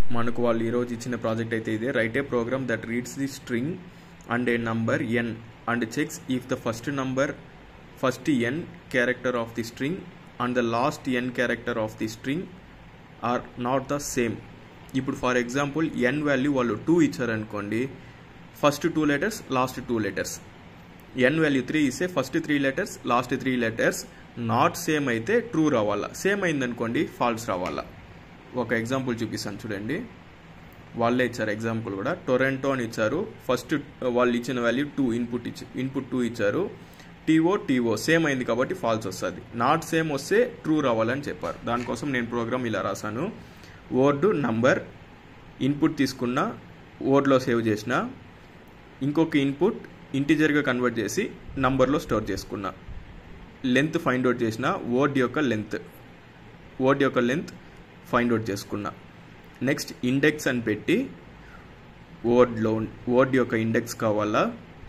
మనకు వాళ్ళు ఈరోజు ఇచ్చిన ప్రాజెక్ట్ అయితే ఇదే write a program that reads the string and a number N and checks if the first number first N character of the string and the last N character of the string are not the same ఇప్పుడు for example N value వాళ్ళు two ఇచ్చారనుకోండి first two letters last two letters N value three ఇస్తే first three letters last three letters not same అయితే true రావాలా same అయిందనుకోండి falls రావాలా ఒక example చూపిస్తాను చూడండి వాళ్ళే ఇచ్చారు ఎగ్జాంపుల్ కూడా టొరెంటో అని ఇచ్చారు ఫస్ట్ వాళ్ళు ఇచ్చిన వాల్యూ టూ ఇన్పుట్ ఇచ్చి ఇన్పుట్ టూ ఇచ్చారు టీఓ టీఓ సేమ్ అయింది కాబట్టి ఫాల్స్ వస్తుంది నాట్ సేమ్ వస్తే ట్రూ రావాలని చెప్పారు దానికోసం నేను ప్రోగ్రామ్ ఇలా రాశాను వర్డ్ నంబర్ ఇన్పుట్ తీసుకున్న వర్డ్లో సేవ్ చేసిన ఇంకొక ఇన్పుట్ ఇంటిజర్గా కన్వర్ట్ చేసి నంబర్లో స్టోర్ చేసుకున్నా లెంత్ ఫైండ్ అవుట్ చేసిన వర్డ్ యొక్క లెంత్ వర్డ్ యొక్క లెంత్ ఫైండ్ అవుట్ చేసుకున్నా నెక్స్ట్ ఇండెక్స్ అని పెట్టి వర్డ్లో వర్డ్ యొక్క ఇండెక్స్ కావాలా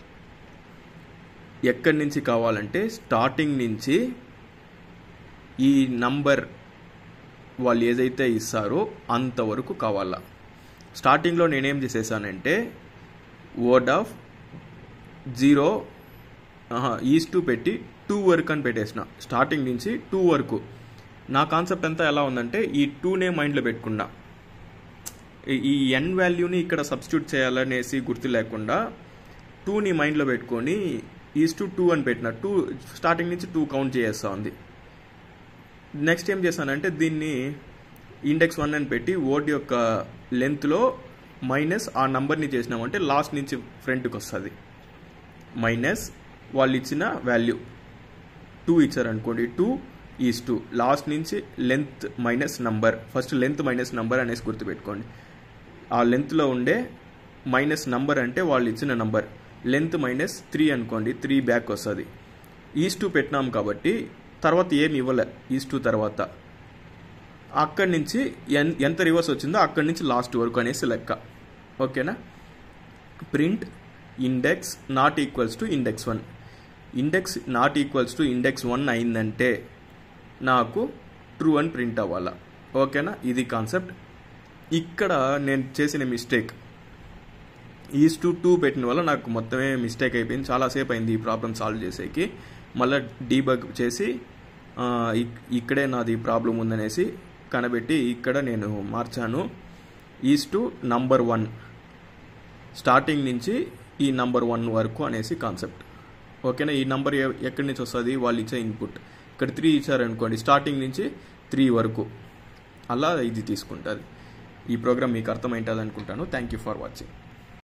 ఎక్కడి నుంచి కావాలంటే స్టార్టింగ్ నుంచి ఈ నంబర్ వాళ్ళు ఏదైతే ఇస్తారో అంతవరకు కావాలా స్టార్టింగ్లో నేనేం చేసేసానంటే word of zero is to పెట్టి టూ వరకు అని పెట్టేసిన స్టార్టింగ్ నుంచి టూ వరకు నా కాన్సెప్ట్ అంతా ఎలా ఉందంటే ఈ టూనే మైండ్లో పెట్టుకున్నా ఈ ఎన్ వాల్యూని ఇక్కడ సబ్స్టిట్యూట్ చేయాలనేసి గుర్తు లేకుండా టూని మైండ్లో పెట్టుకొని ఈజ్ టు టూ అని పెట్టిన టూ స్టార్టింగ్ నుంచి టూ కౌంట్ చేస్తా ఉంది నెక్స్ట్ ఏం చేశానంటే దీన్ని ఇండెక్స్ వన్ అని పెట్టి వర్డ్ యొక్క లెంత్లో మైనస్ ఆ నంబర్ని చేసినామంటే లాస్ట్ నుంచి ఫ్రంట్కి వస్తుంది మైనస్ వాళ్ళు ఇచ్చిన వాల్యూ టూ ఇచ్చారనుకోండి టూ ఈజ్ టూ లాస్ట్ నుంచి length minus number first length minus number అనేసి గుర్తుపెట్టుకోండి ఆ లెంత్లో ఉండే మైనస్ నంబర్ అంటే వాళ్ళు ఇచ్చిన నంబర్ లెంత్ మైనస్ త్రీ అనుకోండి త్రీ బ్యాక్ వస్తుంది ఈజ్ టూ పెట్టినాం కాబట్టి తర్వాత ఏమి ఇవ్వలే ఈజ్ టూ తర్వాత అక్కడి నుంచి ఎన్ ఎంత రివర్స్ వచ్చిందో అక్కడి నుంచి లాస్ట్ వరకు అనేసి లెక్క ఓకేనా print index not equals to index one index not equals to index one అయిందంటే నాకు ట్రూ అని ప్రింట్ అవ్వాలా ఓకేనా ఇది కాన్సెప్ట్ ఇక్కడ నేను చేసిన మిస్టేక్ ఈజ్ టు టూ పెట్టిన వల్ల నాకు మొత్తమే మిస్టేక్ అయిపోయింది చాలాసేపు అయింది ఈ ప్రాబ్లం సాల్వ్ చేసేకి మళ్ళీ డీబగ్ చేసి ఇక్కడే నాది ప్రాబ్లం ఉందనేసి కనబెట్టి ఇక్కడ నేను మార్చాను is to number one starting నుంచి ఈ నంబర్ వన్ వరకు అనేసి కాన్సెప్ట్ ఓకేనా ఈ నంబర్ ఎక్కడి నుంచి వస్తుంది వాళ్ళు ఇచ్చే ఇన్పుట్ ఇక్కడ త్రీ ఇచ్చారనుకోండి స్టార్టింగ్ నుంచి త్రీ వరకు అలా ఇది తీసుకుంటుంది ఈ ప్రోగ్రామ్ మీకు అర్థమైంటుంది అనుకుంటాను థ్యాంక్ యూ ఫర్ వాచింగ్